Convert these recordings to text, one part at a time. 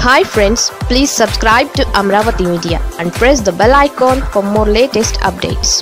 hi friends please subscribe to Amaravati media and press the bell icon for more latest updates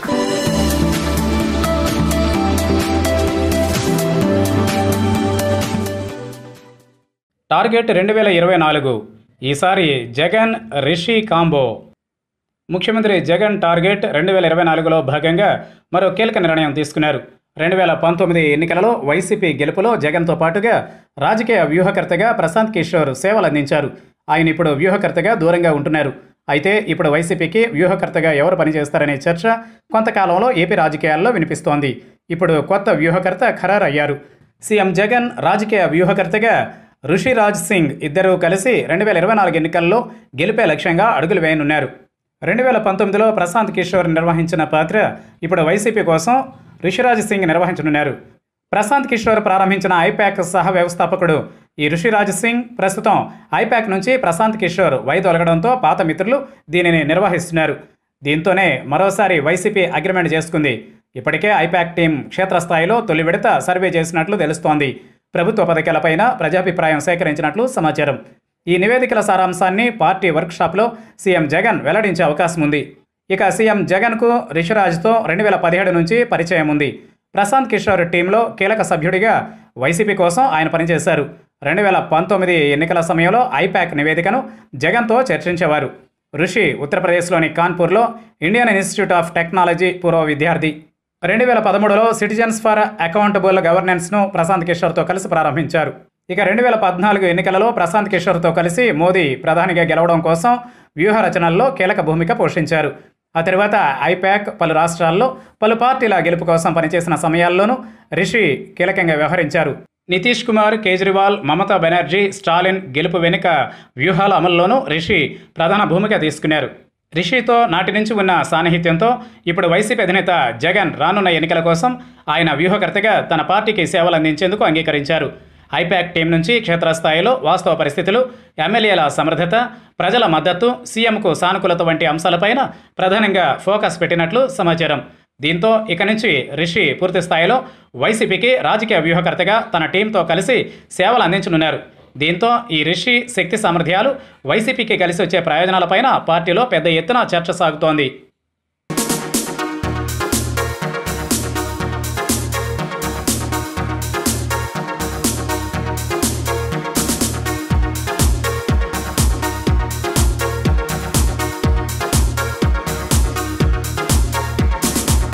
target రెండు వేల ఇరవై నాలుగు ఈసారి Jagan Rishi combo ముఖ్యమంత్రి జగన్ టార్గెట్ రెండు వేల ఇరవై నాలుగులో భాగంగా మరో కీలక నిర్ణయం తీసుకున్నారు రెండు వేల పంతొమ్మిది ఎన్నికలలో వైసీపీ గెలుపులో జగన్తో పాటుగా రాజకీయ వ్యూహకర్తగా ప్రశాంత్ కిషోర్ సేవలు అందించారు ఆయన ఇప్పుడు వ్యూహకర్తగా దూరంగా ఉంటున్నారు అయితే ఇప్పుడు వైసీపీకి వ్యూహకర్తగా ఎవరు పనిచేస్తారనే చర్చ కొంతకాలంలో ఏపీ రాజకీయాల్లో వినిపిస్తోంది ఇప్పుడు కొత్త వ్యూహకర్త ఖరారయ్యారు సీఎం జగన్ రాజకీయ వ్యూహకర్తగా ఋషిరాజ్ సింగ్ ఇద్దరూ కలిసి రెండు వేల ఇరవై నాలుగు ఎన్నికల్లో గెలిపే లక్ష్యంగా అడుగులు వేయనున్నారు రెండు వేల పంతొమ్మిదిలో ప్రశాంత్ కిషోర్ నిర్వహించిన పాత్ర ఇప్పుడు వైసీపీ కోసం ఋషిరాజ్ సింగ్ నిర్వహించనున్నారు ప్రశాంత్ కిషోర్ ప్రారంభించిన ఐపాక్ సహ వ్యవస్థాపకుడు ఈ ఋషిరాజ్ సింగ్ ప్రస్తుతం ఐపాక్ నుంచి ప్రశాంత్ కిషోర్ వైదొలగడంతో పాత మిత్రులు దీనిని నిర్వహిస్తున్నారు దీంతోనే మరోసారి వైసీపీ అగ్రిమెంట్ చేసుకుంది ఇప్పటికే ఐపాక్ టీం క్షేత్రస్థాయిలో తొలి విడత సర్వే చేసినట్లు తెలుస్తోంది ప్రభుత్వ పథకాలపైన ప్రజాభిప్రాయం సేకరించినట్లు సమాచారం ఈ నివేదికల సారాంశాన్ని పార్టీ వర్క్షాప్లో సీఎం జగన్ వెల్లడించే అవకాశం ఉంది ఇక సీఎం జగన్కు రిషిరాజ్తో రెండు వేల పదిహేడు నుంచి పరిచయం ఉంది ప్రశాంత్ కిషోర్ టీంలో కీలక సభ్యుడిగా వైసీపీ కోసం ఆయన పనిచేశారు రెండు వేల పంతొమ్మిది ఎన్నికల సమయంలో ఐపాక్ నివేదికను జగన్తో చర్చించేవారు ఋషి ఉత్తరప్రదేశ్లోని కాన్పూర్లో ఇండియన్ ఇన్స్టిట్యూట్ ఆఫ్ టెక్నాలజీ పూర్వ విద్యార్థి రెండు వేల పదమూడులో సిటిజన్స్ ఫర్ అకౌంటబుల్ గవర్నెన్స్ను ప్రశాంత్ కిషోర్తో కలిసి ప్రారంభించారు ఇక రెండు వేల పద్నాలుగు ఎన్నికలలో ప్రశాంత్ కిషోర్తో కలిసి మోదీ ప్రధానిగా గెలవడం కోసం వ్యూహ రచనల్లో కీలక భూమిక పోషించారు ఆ తర్వాత ఐపాక్ పలు రాష్ట్రాల్లో పలు పార్టీల గెలుపు కోసం పనిచేసిన సమయాల్లోనూ రిషి కీలకంగా వ్యవహరించారు నితీష్ కుమార్ కేజ్రీవాల్ మమతా బెనర్జీ స్టాలిన్ గెలుపు వెనుక వ్యూహాల అమల్లోనూ రిషి ప్రధాన భూమిక తీసుకున్నారు రిషితో నాటి నుంచి ఉన్న సాన్నిహిత్యంతో ఇప్పుడు వైసీపీ అధినేత జగన్ రానున్న ఎన్నికల కోసం ఆయన వ్యూహకర్తగా తన పార్టీకి సేవలు అందించేందుకు అంగీకరించారు ఐపాక్ టీం నుంచి క్షేత్రస్థాయిలో వాస్తవ పరిస్థితులు ఎమ్మెల్యేల సమర్థత ప్రజల మద్దతు సీఎంకు సానుకూలత వంటి అంశాలపైన ప్రధానంగా ఫోకస్ పెట్టినట్లు సమాచారం దీంతో ఇక నుంచి రిషి పూర్తి స్థాయిలో వైసీపీకి రాజకీయ వ్యూహకర్తగా తన టీంతో కలిసి సేవలు అందించనున్నారు దీంతో ఈ రిషి శక్తి సామర్థ్యాలు వైసీపీకి కలిసి వచ్చే ప్రయోజనాలపైన పార్టీలో పెద్ద ఎత్తున చర్చ సాగుతోంది